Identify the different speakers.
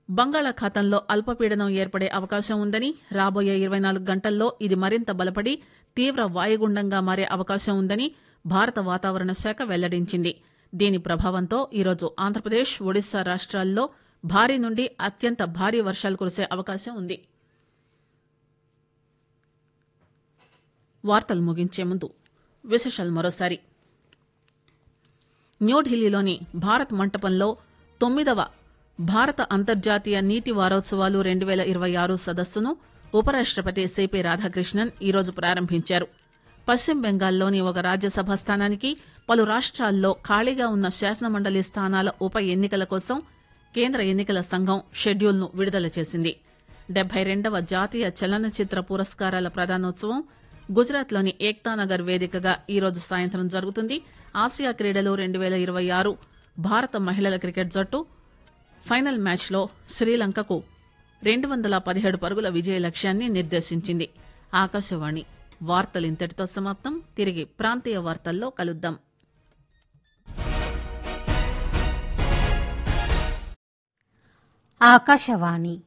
Speaker 1: బంగాళాఖాతంలో అల్పపీడనం ఏర్పడే అవకాశం ఉందని రాబోయే ఇరవై నాలుగు గంటల్లో ఇది మరింత బలపడి తీవ్ర వాయుగుండంగా మారే అవకాశం ఉందని భారత వాతావరణ శాఖ వెల్లడించింది దీని ప్రభావంతో ఈరోజు ఆంధ్రప్రదేశ్ ఒడిశా రాష్ట్రాల్లో భారీ నుండి అత్యంత భారీ వర్షాలు కురిసే అవకాశం ఉంది వార్తలు ముగించే ముందు విశేషాలు మరోసారి న్యూఢిల్లీలోని భారత్ మంటపంలో తొమ్మిదవ భారత అంతర్జాతీయ నీటి వారోత్సవాలు రెండు పేల ఇరవై ఆరు సదస్సును ఉపరాష్టపతి సిపి రాధాకృష్ణన్ ఈరోజు ప్రారంభించారు పశ్చిమ బెంగాల్లోని ఒక రాజ్యసభ స్థానానికి పలు రాష్ట్రాల్లో ఖాళీగా ఉన్న శాసనమండలి స్థానాల ఉప ఎన్నికల కోసం కేంద్ర ఎన్నికల సంఘం షెడ్యూల్ను విడుదల చేసింది డెబ్బై రెండవ జాతీయ చలనచిత్ర పురస్కారాల ప్రదానోత్సవం గుజరాత్లోని ఏక్తానగర్ వేదికగా ఈరోజు సాయంత్రం జరుగుతుంది ఆసియా క్రీడలు రెండు పేల ఇరవై ఆరు భారత మహిళల క్రికెట్ జట్టు ఫైనల్ మ్యాచ్లో శ్రీలంకకు రెండు వందల పదిహేడు పరుగుల విజయ లక్ష్యాన్ని నిర్దేశించింది ఆకాశవాణి వార్తలు ఇంతటితో సమాప్తం తిరిగి ప్రాంతీయ వార్తల్లో కలుద్దాం
Speaker 2: ఆకాశవాణి